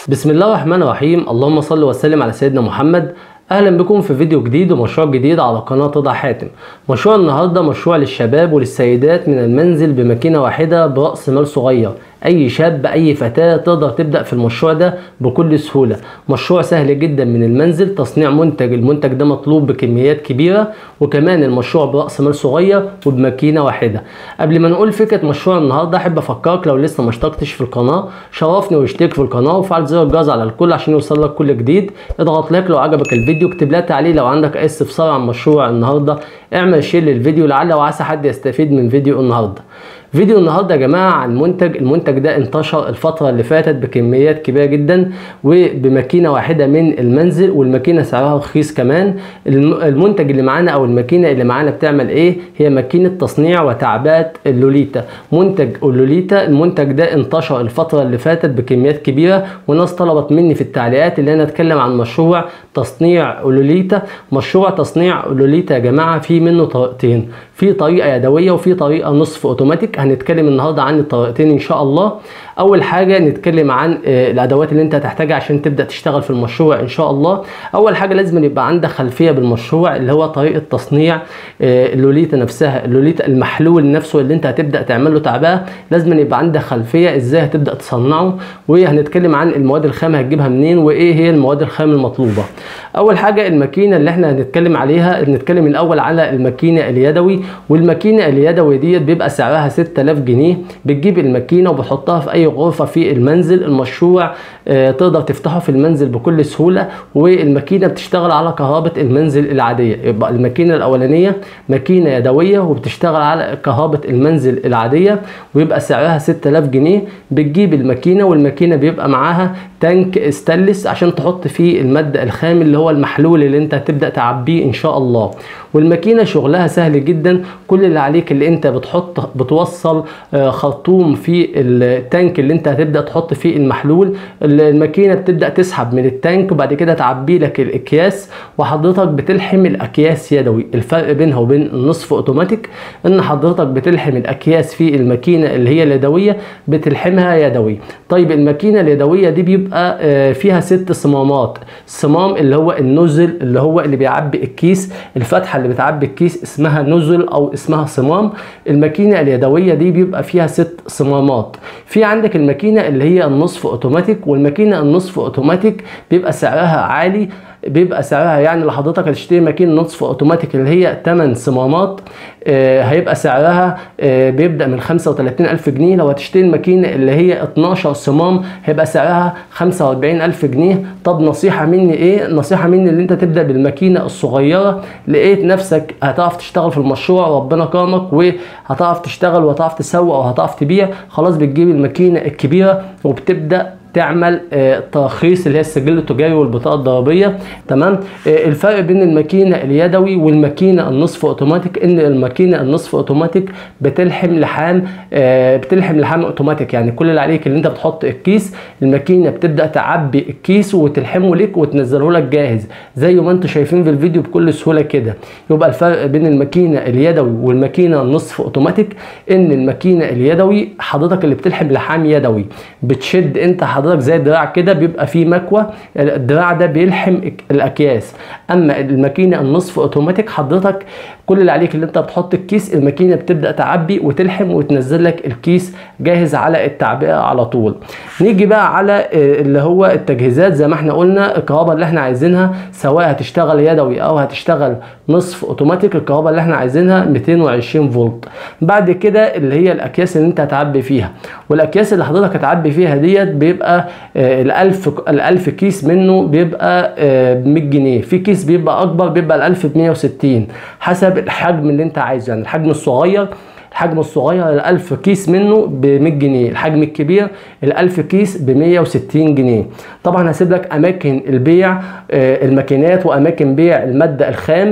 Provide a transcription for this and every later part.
بسم الله الرحمن الرحيم اللهم صل وسلم على سيدنا محمد اهلا بكم في فيديو جديد ومشروع جديد على قناه رضا حاتم مشروع النهارده مشروع للشباب وللسيدات من المنزل بماكينه واحده براس مال صغير اي شاب اي فتاه تقدر تبدا في المشروع ده بكل سهوله مشروع سهل جدا من المنزل تصنيع منتج المنتج ده مطلوب بكميات كبيره وكمان المشروع براس مال صغير وبماكينه واحده قبل ما نقول فكره مشروع النهارده احب افكرك لو لسه ما اشتركتش في القناه شرفني واشترك في القناه وفعل زر الجرس على الكل عشان يوصل لك كل جديد اضغط لايك لو عجبك الفيديو اكتب لها تعليق لو عندك اي استفسار عن مشروع النهارده اعمل شير للفيديو لعل وعسى حد يستفيد من فيديو النهارده فيديو النهارده يا جماعه عن منتج المنتج ده انتشر الفتره اللي فاتت بكميات كبيره جدا وبماكينه واحده من المنزل والماكينه سعرها رخيص كمان المنتج اللي معانا او الماكينه اللي معانا بتعمل ايه هي ماكينه تصنيع وتعبئه اللوليتا منتج اللوليتا المنتج ده انتشر الفتره اللي فاتت بكميات كبيره وناس طلبت مني في التعليقات اللي انا اتكلم عن مشروع تصنيع اللوليتا مشروع تصنيع اللوليتا يا جماعه في منه طريقتين في طريقه يدويه وفي طريقه نصف اوتوماتيك هنتكلم النهارده عن الطريقتين ان شاء الله اول حاجه نتكلم عن الادوات اللي انت هتحتاجها عشان تبدا تشتغل في المشروع ان شاء الله اول حاجه لازم يبقى عندك خلفيه بالمشروع اللي هو طريقه تصنيع اللوليتا نفسها اللوليتا المحلول نفسه اللي انت هتبدا تعمل له تعبئه لازم يبقى عندك خلفيه ازاي هتبدا تصنعه وهنتكلم عن المواد الخام هتجيبها منين وايه هي المواد الخام المطلوبه اول حاجه الماكينه اللي احنا هنتكلم عليها نتكلم الاول على الماكينه اليدوي والماكينه اليدوي ديت بيبقى سعرها 6000 جنيه بتجيب الماكينه وبتحطها في اي غرفه في المنزل المشروع اه تقدر تفتحه في المنزل بكل سهوله والماكينه بتشتغل على كهرباء المنزل العاديه يبقى الماكينه الاولانيه ماكينه يدويه وبتشتغل على كهرباء المنزل العاديه ويبقى سعرها 6000 جنيه بتجيب الماكينه والماكينه بيبقى معاها تانك استانلس عشان تحط فيه الماده الخام اللي هو المحلول اللي انت هتبدا تعبيه ان شاء الله والماكينه شغلها سهل جدا كل اللي عليك اللي انت بتحط بتوصل خرطوم في التانك اللي انت هتبدا تحط فيه المحلول الماكينه بتبدا تسحب من التانك وبعد كده تعبي لك الاكياس وحضرتك بتلحم الاكياس يدوي الفرق بينها وبين النصف اوتوماتيك ان حضرتك بتلحم الاكياس في الماكينه اللي هي اليدويه بتلحمها يدوي طيب الماكينه اليدويه دي بيبقى فيها ست صمامات صمام اللي هو النزل اللي هو اللي بيعبي الكيس الفتحه اللي بتعبي الكيس اسمها نزل او اسمها صمام الماكينه اليدويه دي بيبقى فيها ست صمامات في عندك الماكينه اللي هي النصف اوتوماتيك والماكينه النصف اوتوماتيك بيبقى سعرها عالي بيبقى سعرها يعني لو حضرتك هتشتري ماكينه نصف اوتوماتيك اللي هي 8 صمامات آه هيبقى سعرها آه بيبدا من 35000 جنيه لو هتشتري الماكينه اللي هي 12 صمام هيبقى سعرها 45000 جنيه طب نصيحه مني ايه نصيحه مني اللي انت تبدا بالماكينه الصغيره لقيت نفسك هتعرف تشتغل في المشروع ربنا كرمك وهتعرف تشتغل وهتعرف تسوق وهتعرف تبيع خلاص بتجيب الماكينه الكبيره وبتبدا تعمل ترخيص اللي هي السجل التجاري والبطاقه الضريبيه تمام الفرق بين الماكينه اليدوي والماكينه النصف اوتوماتيك ان الماكينه النصف اوتوماتيك بتلحم لحام بتلحم لحام اوتوماتيك يعني كل اللي عليك اللي انت بتحط الكيس الماكينه بتبدا تعبي الكيس وتلحمه لك وتنزله لك جاهز زي ما انتم شايفين في الفيديو بكل سهوله كده يبقى الفرق بين الماكينه اليدوي والماكينه النصف اوتوماتيك ان الماكينه اليدوي حضرتك اللي بتلحم لحام يدوي بتشد انت حضرتك زي الدراع كده بيبقى فيه مكوى الدراع ده بيلحم الاكياس اما الماكينه النصف اوتوماتيك حضرتك كل اللي عليك اللي انت بتحط الكيس الماكينه بتبدا تعبي وتلحم وتنزل لك الكيس جاهز على التعبئه على طول نيجي بقى على اللي هو التجهيزات زي ما احنا قلنا الكهرباء اللي احنا عايزينها سواء هتشتغل يدوي او هتشتغل نصف اوتوماتيك الكهرباء اللي احنا عايزينها 220 فولت بعد كده اللي هي الاكياس اللي انت هتعبي فيها والاكياس اللي حضرتك هتعبي فيها ديت بيبقى ال1000 ال1000 كيس منه بيبقى ب 100 جنيه في كيس بيبقى اكبر بيبقى ال1000 ب 160 حسب الحجم اللي انت عايزه يعني الحجم الصغير الحجم الصغير ال 1000 كيس منه ب 100 جنيه الحجم الكبير ال 1000 كيس ب 160 جنيه طبعا هسيب لك اماكن البيع الماكينات واماكن بيع الماده الخام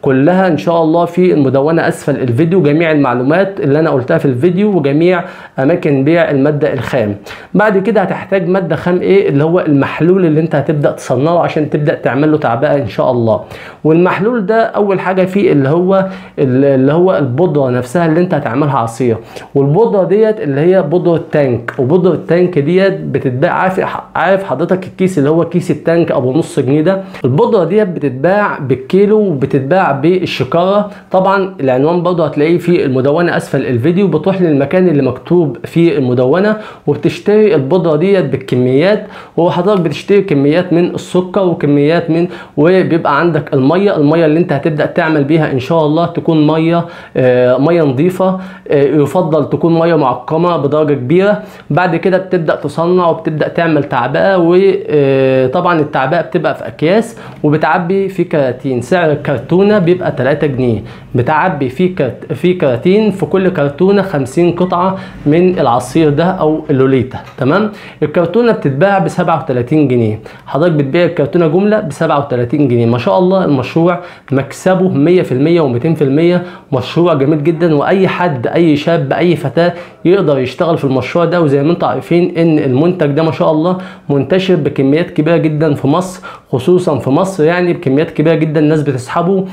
كلها ان شاء الله في المدونه اسفل الفيديو جميع المعلومات اللي انا قلتها في الفيديو وجميع اماكن بيع الماده الخام بعد كده هتحتاج ماده خام ايه اللي هو المحلول اللي انت هتبدا تصنعه عشان تبدا تعمل له تعبئه ان شاء الله والمحلول ده اول حاجه فيه اللي هو اللي هو البودره نفسها اللي انت هتعملها عصير والبودره ديت اللي هي بودره تانك وبودره التانك ديت بتتباع عارف عارف حضرتك الكيس اللي هو كيس التانك ابو نص جنيه ده البودره ديت بتتباع بالكيلو وبتتباع بالشكاره طبعا العنوان برضه هتلاقيه في المدونه اسفل الفيديو بتروح للمكان اللي مكتوب في المدونه وبتشتري البودره ديت بالكميات وحضرتك بتشتري كميات من السكر وكميات من وبيبقى عندك الميه الميه اللي انت هتبدا تعمل بيها ان شاء الله تكون ميه آه ميه نظيفه آه يفضل تكون ميه معقمه بدرجه كبيره بعد كده بتبدا تصنع وبتبدا تعمل تعبئه وطبعا التعبئه بتبقى في اكياس وبتعبي في كراتين سعر الكرتونه بيبقى 3 جنيه بتعبي في كرت في كراتين في كل كرتونه 50 قطعه من العصير ده او اللوليتا تمام الكرتونه بتتباع ب 37 جنيه حضرتك بتبيع الكرتونه جمله ب 37 جنيه ما شاء الله المشروع مكسبه 100% و200% مشروع جميل جدا واي حد اي شاب اي فتاه يقدر يشتغل في المشروع ده وزي ما انتم عارفين ان المنتج ده ما شاء الله منتشر بكميات كبيره جدا في مصر خصوصا في مصر يعني بكميات كبيره جدا الناس بتسحبه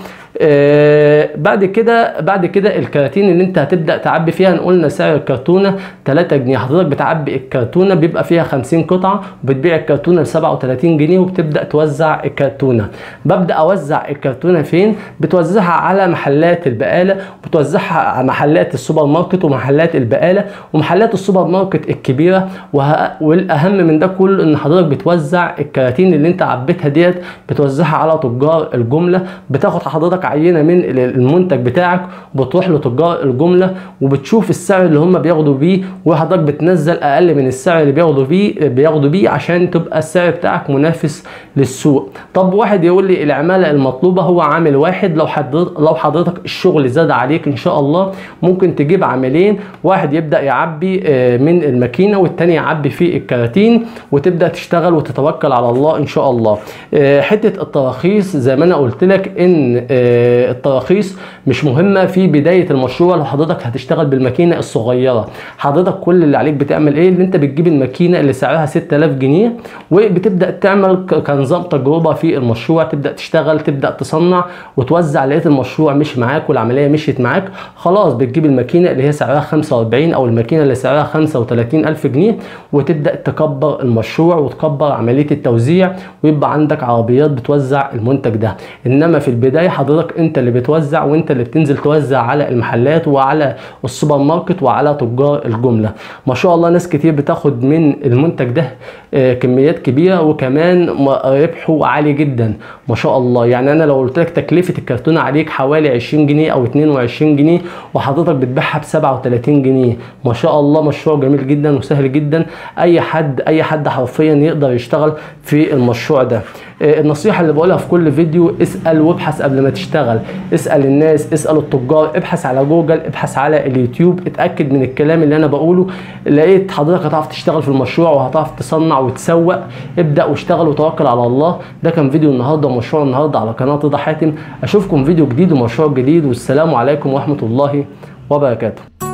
آه بعد كده بعد كده الكراتين اللي انت هتبدا تعبي فيها قلنا سعر الكرتونه 3 جنيه حضرتك بتعبي الكرتونه بيبقى فيها 50 قطعه وبتبيع الكرتونه ب 37 جنيه وبتبدا توزع الكرتونه ببدا اوزع الكرتونه فين بتوزعها على محلات البقاله بتوزعها على محلات السوبر ماركت ومحلات البقاله ومحلات السوبر ماركت الكبيره وه... والاهم من ده كله ان حضرتك بتوزع الكراتين اللي انت عبيتها ديت بتوزعها على تجار الجمله بتاخد حضرتك عينه من المنتج بتاعك وبتروح لتجار الجمله وبتشوف السعر اللي هم بياخدوا بيه وحضرتك بتنزل اقل من السعر اللي بياخدوا بيه بياخدوا بيه عشان تبقى السعر بتاعك منافس للسوق طب واحد يقول لي العماله المطلوبه هو عامل واحد لو حضرتك لو حضرتك الشغل زاد عليك ان شاء الله ممكن تجيب عاملين واحد يبدا يعبي من الماكينه والتاني يعبي في الكراتين وتبدا تشتغل وتتوكل على الله ان شاء الله حته التراخيص زي ما انا قلت لك ان التراخيص مش مهمه في بدايه المشروع لو حضرتك هتشتغل بالماكينه الصغيره حضرتك كل اللي عليك بتعمل ايه اللي انت بتجيب الماكينه اللي سعرها 6000 جنيه وبتبدا تعمل كنظام تجربه في المشروع تبدا تشتغل تبدا تصنع وتوزع لقيت المشروع مش معاك والعمليه مشيت معاك خلاص بتجيب الماكينه اللي هي سعرها 45 او الماكينه اللي سعرها 35000 جنيه وتبدا تكبر المشروع وتكبر عمليه التوزيع ويبقى عندك عربيات بتوزع المنتج ده انما في البدايه حضرتك انت اللي بتوزع وانت اللي بتنزل توزع على المحلات وعلى السوبر ماركت وعلى تجار الجمله ما شاء الله ناس كتير بتاخد من المنتج ده كميات كبيره وكمان ربحه عالي جدا ما شاء الله يعني انا لو قلت لك تكلفه الكرتونه عليك حوالي 20 جنيه او 22 جنيه وحضرتك بتبيعها ب 37 جنيه ما شاء الله مشروع جميل جدا وسهل جدا اي حد اي حد حرفيا يقدر يشتغل في المشروع ده النصيحه اللي بقولها في كل فيديو اسال وابحث قبل ما تشتغل اسال الناس اسال التجار ابحث على جوجل ابحث على اليوتيوب اتاكد من الكلام اللي انا بقوله لقيت حضرتك هتعرف تشتغل في المشروع وهتعرف تصنع وتسوق ابدا واشتغل وتوكل على الله ده كان فيديو النهارده ومشروع النهارده على قناه رضا حاتم اشوفكم فيديو جديد ومشروع جديد والسلام عليكم ورحمه الله وبركاته